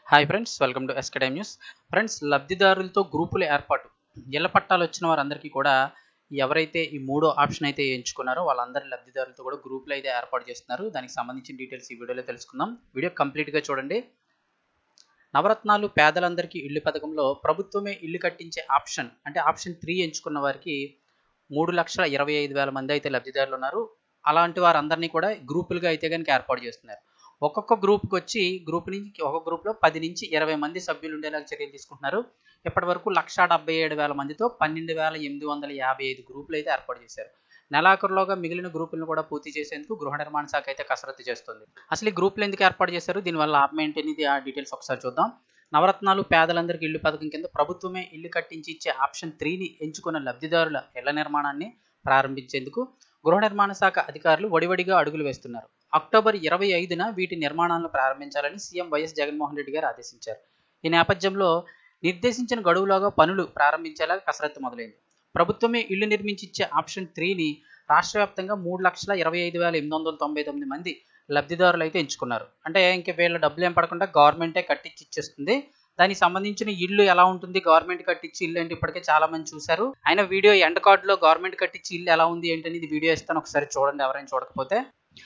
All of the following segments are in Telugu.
హాయ్ ఫ్రెండ్స్ వెల్కమ్ టు ఎస్కడైమ్ న్యూస్ ఫ్రెండ్స్ లబ్ధిదారులతో గ్రూపుల ఏర్పాటు ఇళ్ల పట్టాలు వచ్చిన వారందరికీ కూడా ఎవరైతే ఈ మూడో ఆప్షన్ అయితే ఎంచుకున్నారో వాళ్ళందరి లబ్ధిదారులతో కూడా గ్రూపులు అయితే ఏర్పాటు చేస్తున్నారు దానికి సంబంధించిన డీటెయిల్స్ ఈ వీడియోలో తెలుసుకుందాం వీడియో కంప్లీట్గా చూడండి నవరత్నాలు పేదలందరికీ ఇల్లు పథకంలో ప్రభుత్వమే ఇల్లు కట్టించే ఆప్షన్ అంటే ఆప్షన్ త్రీ ఎంచుకున్న వారికి మూడు లక్షల ఇరవై ఐదు వేల మంది అయితే లబ్ధిదారులు ఉన్నారు అలాంటి వారందరినీ కూడా గ్రూపులుగా అయితే కనుక ఏర్పాటు చేస్తున్నారు ఒక్కొక్క గ్రూప్కి వచ్చి గ్రూప్ నుంచి ఒక గ్రూప్లో పది నుంచి ఇరవై మంది సభ్యులు ఉండేలాగా చర్యలు తీసుకుంటున్నారు ఇప్పటి వరకు లక్ష డెబ్బై ఏడు వేల మందితో పన్నెండు వేల ఎనిమిది వందల యాభై ఐదు గ్రూపులు అయితే ఏర్పాటు చేశారు నెలాఖరులోగా మిగిలిన గ్రూపులను కూడా పూర్తి చేసేందుకు గృహ నిర్మాణ శాఖ అయితే కసరత్తు చేస్తుంది అసలు ఈ గ్రూపులు ఎందుకు ఏర్పాటు చేశారు దీనివల్ల లాభం ఏంటి అనేది ఆ డీటెయిల్స్ ఒకసారి చూద్దాం నవరత్నాలు పేదలందరికీ ఇల్లు పథకం కింద ప్రభుత్వమే ఇల్లు కట్టించి ఇచ్చే ఆప్షన్ త్రీని ఎంచుకున్న లబ్ధిదారుల ఇళ్ల నిర్మాణాన్ని ప్రారంభించేందుకు గృహ నిర్మాణ శాఖ అధికారులు వడివడిగా అడుగులు వేస్తున్నారు అక్టోబర్ ఇరవై ఐదున వీటి నిర్మాణాలను ప్రారంభించాలని సీఎం వైఎస్ జగన్మోహన్ రెడ్డి గారు ఆదేశించారు ఈ నేపథ్యంలో నిర్దేశించిన గడువులోగా పనులు ప్రారంభించేలా కసరత్తు మొదలైంది ప్రభుత్వమే ఇల్లు నిర్మించి ఇచ్చే ఆప్షన్ త్రీని రాష్ట్ర వ్యాప్తంగా మూడు లక్షల ఇరవై ఐదు వేల ఎనిమిది వందల తొంభై తొమ్మిది మంది లబ్ధిదారులు అయితే ఎంచుకున్నారు అంటే ఇంక వీళ్ళ డబ్బులు ఏం పడకుండా గవర్నమెంటే కట్టించి ఇచ్చేస్తుంది దానికి సంబంధించిన ఇల్లు ఎలా ఉంటుంది గవర్నమెంట్ కట్టించి ఇల్లు అంటే ఇప్పటికే చాలా మంది చూశారు ఆయన వీడియో ఎండ్ కార్డులో గవర్నమెంట్ కట్టించి ఇల్లు ఎలా ఉంది ఏంటనేది వీడియో ఇస్తాను ఒకసారి చూడండి ఎవరైనా చూడకపోతే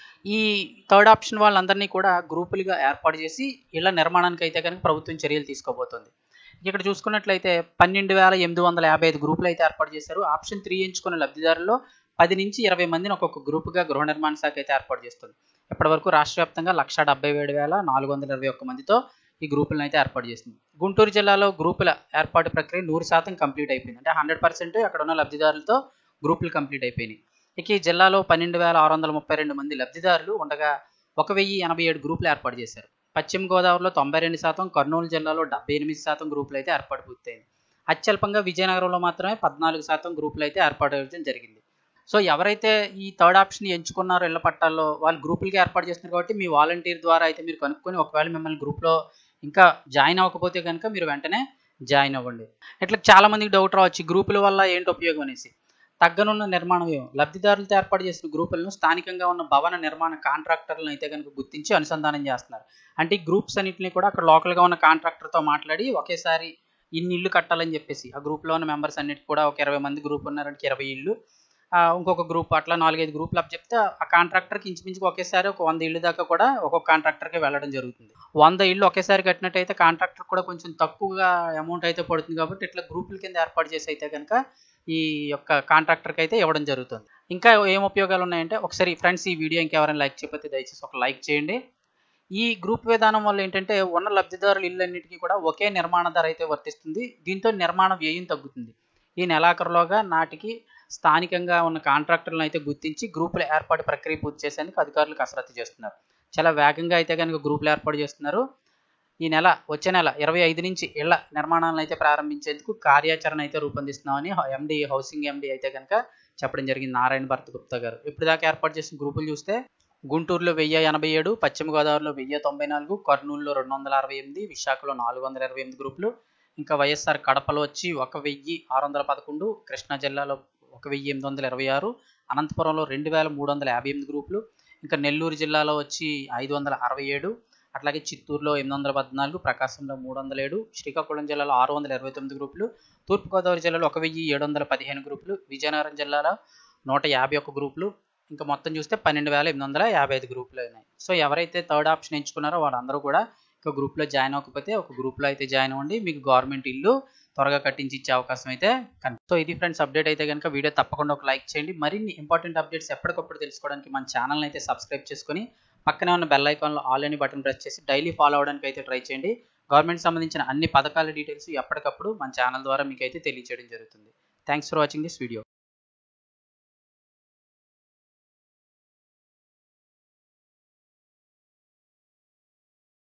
ఈ థర్డ్ ఆప్షన్ వాళ్ళందరినీ కూడా గ్రూపులుగా ఏర్పాటు చేసి ఇళ్ల నిర్మాణానికి అయితే కనుక ప్రభుత్వం చర్యలు తీసుకోబోతోంది ఇక్కడ చూసుకున్నట్లయితే పన్నెండు వేల ఎనిమిది వందల యాభై ఐదు గ్రూపులు అయితే ఏర్పాటు చేశారు ఆప్షన్ త్రీ ఎంచుకున్న లబ్ధిదారుల్లో పది నుంచి ఇరవై మందిని ఒక్కొక్క గ్రూపుగా గృహ నిర్మాణ శాఖ అయితే ఏర్పాటు చేస్తుంది ఇప్పటి వరకు రాష్ట్ర వ్యాప్తంగా లక్ష డెబ్బై ఏడు వేల నాలుగు వందల ఇరవై ఒక్క మందితో ఈ గ్రూపులను అయితే ఏర్పాటు చేసింది గుంటూరు జిల్లాలో గ్రూపుల ఏర్పాటు ప్రక్రియ నూరు శాతం కంప్లీట్ అయిపోయింది అంటే హండ్రెడ్ పర్సెంట్ అక్కడ ఉన్న లబ్ధిదారులతో గ్రూపులు కంప్లీట్ అయిపోయినాయి ఇక ఈ జిల్లాలో పన్నెండు వేల ఆరు వందల ముప్పై రెండు మంది లబ్ధిదారులు ఉండగా ఒక వెయ్యి ఎనభై ఏడు గ్రూపులు ఏర్పాటు చేశారు పశ్చిమ గోదావరిలో తొంభై రెండు శాతం కర్నూలు జిల్లాలో డెబ్బై ఎనిమిది శాతం గ్రూపులు అయితే ఏర్పాటు పూర్తయింది అత్యల్పంగా విజయనగరంలో మాత్రమే పద్నాలుగు శాతం గ్రూపులు అయితే ఏర్పాటు అవ్వడం జరిగింది సో ఎవరైతే ఈ థర్డ్ ఆప్షన్ ఎంచుకున్నారో ఇళ్ల పట్టాల్లో వాళ్ళు గ్రూపులుగా ఏర్పాటు చేస్తున్నారు కాబట్టి మీ వాలంటీర్ ద్వారా అయితే మీరు కనుక్కొని ఒకవేళ మిమ్మల్ని గ్రూప్లో ఇంకా జాయిన్ అవ్వకపోతే కనుక మీరు వెంటనే జాయిన్ అవ్వండి ఇట్లా చాలా మందికి డౌట్ రావచ్చు ఈ గ్రూపుల వల్ల ఏంటి ఉపయోగం అనేసి తగ్గనున్న నిర్మాణ వ్యయం లబ్ధిదారులతో ఏర్పాటు చేసిన గ్రూపులను స్థానికంగా ఉన్న భవన నిర్మాణ కాంట్రాక్టర్లను అయితే కనుక గుర్తించి అనుసంధానం చేస్తున్నారు అంటే ఈ గ్రూప్స్ అన్నింటినీ కూడా అక్కడ లోకల్గా ఉన్న కాంట్రాక్టర్తో మాట్లాడి ఒకేసారి ఇన్ని ఇల్లు కట్టాలని చెప్పేసి ఆ గ్రూప్లో ఉన్న మెంబర్స్ అన్నిటికీ కూడా ఒక ఇరవై మంది గ్రూప్ ఉన్నారంటే ఇరవై ఇల్లు ఇంకొక గ్రూప్ అట్లా నాలుగైదు గ్రూపులు అప్ చెప్తే ఆ కాంట్రాక్టర్కి ఇంచుమించుకు ఒకేసారి ఒక వంద ఇల్లు దాకా కూడా ఒక్కొక్క కాంట్రాక్టర్కి వెళ్ళడం జరుగుతుంది వంద ఇల్లు ఒకేసారి కట్టినట్టయితే కాంట్రాక్టర్ కూడా కొంచెం తక్కువగా అమౌంట్ అయితే పడుతుంది కాబట్టి ఇట్లా గ్రూపుల కింద ఏర్పాటు చేసి అయితే కనుక ఈ యొక్క కాంట్రాక్టర్కి అయితే ఇవ్వడం జరుగుతుంది ఇంకా ఏం ఉపయోగాలు ఉన్నాయంటే ఒకసారి ఫ్రెండ్స్ ఈ వీడియో ఇంకెవరైనా లైక్ చేయకపోతే దయచేసి ఒక లైక్ చేయండి ఈ గ్రూప్ విధానం వల్ల ఏంటంటే ఉన్న లబ్ధిదారుల ఇళ్ళన్నిటికీ కూడా ఒకే నిర్మాణ ధర అయితే వర్తిస్తుంది దీంతో నిర్మాణ వ్యయం తగ్గుతుంది ఈ నెలాఖరులోగా నాటికి స్థానికంగా ఉన్న కాంట్రాక్టర్లను అయితే గుర్తించి గ్రూపుల ఏర్పాటు ప్రక్రియ పూర్తి చేసేందుకు అధికారులు కసరత్తు చేస్తున్నారు చాలా వేగంగా అయితే కనుక గ్రూపులు ఏర్పాటు చేస్తున్నారు ఈ నెల వచ్చే నెల ఇరవై ఐదు నుంచి ఇళ్ల నిర్మాణాలను అయితే ప్రారంభించేందుకు కార్యాచరణ అయితే రూపొందిస్తున్నామని ఎండి హౌసింగ్ ఎండి అయితే కనుక చెప్పడం జరిగింది నారాయణ భరత్ గుప్తా గారు ఇప్పుడు దాకా ఏర్పాటు చేసిన గ్రూపులు చూస్తే గుంటూరులో వెయ్యి ఎనభై ఏడు పశ్చిమ గోదావరిలో వెయ్యి తొంభై నాలుగు కర్నూలులో రెండు వందల అరవై ఎనిమిది విశాఖలో నాలుగు వందల ఇరవై ఎనిమిది గ్రూపులు ఇంకా వైఎస్ఆర్ కడపలో వచ్చి ఒక వెయ్యి ఆరు వందల పదకొండు కృష్ణా జిల్లాలో ఒక వెయ్యి ఎనిమిది వందల ఇరవై ఆరు అనంతపురంలో రెండు వేల మూడు వందల యాభై ఎనిమిది గ్రూపులు ఇంకా నెల్లూరు జిల్లాలో వచ్చి ఐదు వందల అరవై ఏడు అట్లాగే చిత్తూరులో ఎనిమిది వందల పద్నాలుగు ప్రకాశంలో మూడు వందల ఏడు శ్రీకాకుళం జిల్లాలో ఆరు వందల ఇరవై తొమ్మిది గ్రూపులు తూర్పుగోదావరి జిల్లాలో ఒక వెయ్యి ఏడు వందల పదిహేను గ్రూపులు విజయనగరం జిల్లాలో నూట యాభై ఒక్క గ్రూపులు ఇంకా మొత్తం చూస్తే పన్నెండు వేల ఎనిమిది వందల యాభై ఐదు గ్రూపులు ఉన్నాయి సో ఎవరైతే థర్డ్ ఆప్షన్ ఎంచుకున్నారో వాళ్ళందరూ కూడా ఒక గ్రూప్లో జాయిన్ అవ్వకపోతే ఒక గ్రూప్లో అయితే జాయిన్ అవ్వండి మీకు గవర్నమెంట్ ఇల్లు త్వరగా కట్టించి ఇచ్చే అవకాశం అయితే సో ఇది ఫ్రెండ్స్ అప్డేట్ అయితే కనుక వీడియో తప్పకుండా ఒక లైక్ చేయండి మరిన్ని ఇంపార్టెంట్ అప్డేట్స్ ఎప్పటికప్పుడు తెలుసుకోవడానికి మన ఛానల్ని అయితే సబ్స్క్రైబ్ చేసుకొని పక్కనే ఉన్న బెల్ ఐకాన్లో ఆల్ అని బటన్ ప్రెస్ చేసి డైలీ ఫాలో అవడానికి అయితే ట్రై చేయండి గవర్నమెంట్ సంబంధించిన అన్ని పథకాల డీటెయిల్స్ ఎప్పటికప్పుడు మన ఛానల్ ద్వారా మీకు అయితే తెలియజేయడం జరుగుతుంది thanks for watching this video